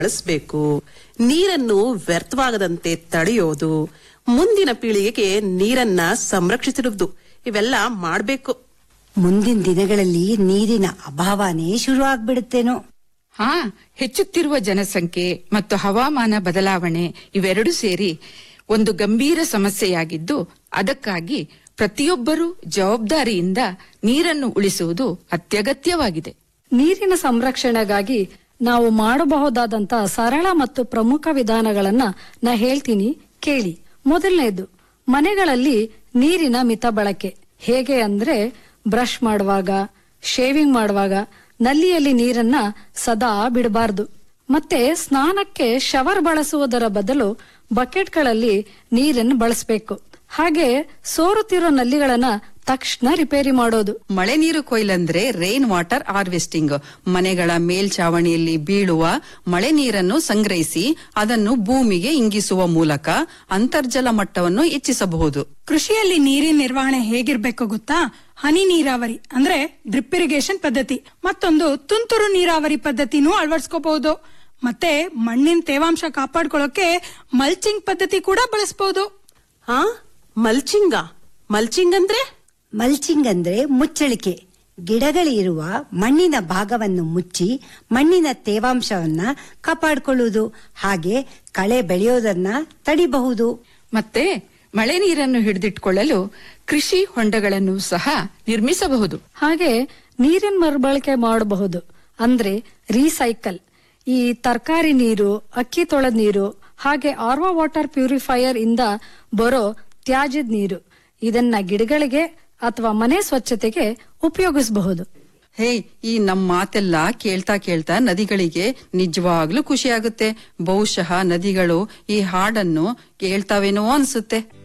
ಬಳಸಬೇಕು ನೀರನ್ನು ವ್ಯರ್ಥವಾಗದಂತೆ ತಡೆಯೋದು ಮುಂದಿನ ಪೀಳಿಗೆಗೆ ನೀರನ್ನ ಸಂರಕ್ಷಿಸಿರುವುದು ಇವೆಲ್ಲ ಮಾಡ್ಬೇಕು ಮುಂದಿನ ದಿನಗಳಲ್ಲಿ ನೀರಿನ ಅಭಾವನೇ ಶುರು ಆಗ್ಬಿಡುತ್ತೇನೋ ಹಾ ಹೆಚ್ಚುತ್ತಿರುವ ಜನಸಂಖ್ಯೆ ಮತ್ತು ಹವಾಮಾನ ಬದಲಾವಣೆ ಇವೆರಡೂ ಸೇರಿ ಒಂದು ಗಂಭೀರ ಸಮಸ್ಯೆಯಾಗಿದ್ದು ಅದಕ್ಕಾಗಿ ಪ್ರತಿಯೊಬ್ಬರೂ ಜವಾಬ್ದಾರಿಯಿಂದ ನೀರನ್ನು ಉಳಿಸುವುದು ಅತ್ಯಗತ್ಯವಾಗಿದೆ ನೀರಿನ ಸಂರಕ್ಷಣೆಗಾಗಿ ನಾವು ಮಾಡಬಹುದಾದಂತ ಸರಳ ಮತ್ತು ಪ್ರಮುಖ ವಿಧಾನಗಳನ್ನ ನಾ ಹೇಳ್ತೀನಿ ಕೇಳಿ ಮೊದಲನೇದು ಮನೆಗಳಲ್ಲಿ ನೀರಿನ ಮಿತ ಬಳಕೆ ಹೇಗೆ ಅಂದ್ರೆ ಬ್ರಷ್ ಮಾಡುವಾಗ ಶೇವಿಂಗ್ ಮಾಡುವಾಗ ನಲ್ಲಿಯಲ್ಲಿ ನೀರನ್ನ ಸದಾ ಬಿಡಬಾರ್ದು ಮತ್ತೆ ಸ್ನಾನಕ್ಕೆ ಶವರ್ ಬಳಸುವುದರ ಬದಲು ಬಕೆಟ್ಗಳಲ್ಲಿ ನೀರನ್ನು ಬಳಸಬೇಕು ಹಾಗೆ ಸೋರುತ್ತಿರೋ ನಲ್ಲಿಗಳನ್ನ ತಕ್ಷಣ ರಿಪೇರಿ ಮಾಡೋದು ಮಳೆ ನೀರು ಕೊಯ್ಲಂದ್ರೆ ರೈನ್ ವಾಟರ್ ಹಾರ್ವೆಸ್ಟಿಂಗ್ ಮನೆಗಳ ಮೇಲ್ಛಾವಣಿಯಲ್ಲಿ ಬೀಳುವ ಮಳೆ ನೀರನ್ನು ಸಂಗ್ರಹಿಸಿ ಅದನ್ನು ಭೂಮಿಗೆ ಇಂಗಿಸುವ ಮೂಲಕ ಅಂತರ್ಜಲ ಮಟ್ಟವನ್ನು ಹೆಚ್ಚಿಸಬಹುದು ಕೃಷಿಯಲ್ಲಿ ನೀರಿನ ನಿರ್ವಹಣೆ ಹೇಗಿರ್ಬೇಕು ಗೊತ್ತಾ ಹನಿ ನೀರಾವರಿ ಅಂದ್ರೆ ಡ್ರಿಪ್ ಇರಿಗೇಷನ್ ಪದ್ಧತಿ ಮತ್ತೊಂದು ತುಂತುರು ನೀರಾವರಿ ಪದ್ಧತಿನೂ ಅಳವಡಿಸ್ಕೋಬಹುದು ಮತ್ತೆ ಮಣ್ಣಿನ ತೇವಾಂಶ ಕಾಪಾಡ್ಕೊಳ್ಳೋಕೆ ಮಲ್ಚಿಂಗ್ ಪದ್ಧತಿ ಕೂಡ ಬಳಸಬಹುದು ಹಾ ಮಲ್ಚಿಂಗ ಮಲ್ಚಿಂಗ್ ಅಂದ್ರೆ ಮಲ್ಚಿಂಗ್ ಅಂದ್ರೆ ಮುಚ್ಚಳಿಕೆ ಗಿಡಗಳಿರುವ ಮಣ್ಣಿನ ಭಾಗವನ್ನು ಮುಚ್ಚಿ ಮಣ್ಣಿನ ತೇವಾಂಶವನ್ನ ಕಾಪಾಡಿಕೊಳ್ಳುವುದು ಹಾಗೆ ಕಳೆ ಬೆಳೆಯೋದನ್ನ ತಡಿಬಹುದು ಮತ್ತೆ ಮಳೆ ನೀರನ್ನು ಹಿಡಿದಿಟ್ಕೊಳ್ಳಲು ಕೃಷಿ ಹೊಂಡಗಳನ್ನು ಸಹ ನಿರ್ಮಿಸಬಹುದು ಹಾಗೆ ನೀರಿನ ಮರುಬಳಕೆ ಮಾಡಬಹುದು ಅಂದ್ರೆ ರೀಸೈಕಲ್ ಈ ತರಕಾರಿ ನೀರು ಅಕ್ಕಿ ತೊಳೆದ ನೀರು ಹಾಗೆ ಆರ್ವಾ ವಾಟರ್ ಪ್ಯೂರಿಫೈಯರ್ ಇಂದ ಬರೋ ತ್ಯಾಜ್ಯದ ನೀರು ಇದನ್ನ ಗಿಡಗಳಿಗೆ ಅಥವಾ ಮನೆ ಸ್ವಚ್ಛತೆಗೆ ಉಪಯೋಗಿಸಬಹುದು ಹೇ ಈ ನಮ್ ಮಾತೆಲ್ಲ ಕೇಳ್ತಾ ಕೇಳ್ತಾ ನದಿಗಳಿಗೆ ನಿಜವಾಗ್ಲೂ ಖುಷಿ ಆಗುತ್ತೆ ಬಹುಶಃ ನದಿಗಳು ಈ ಹಾಡನ್ನು ಕೇಳ್ತಾವೇನೋ ಅನ್ಸುತ್ತೆ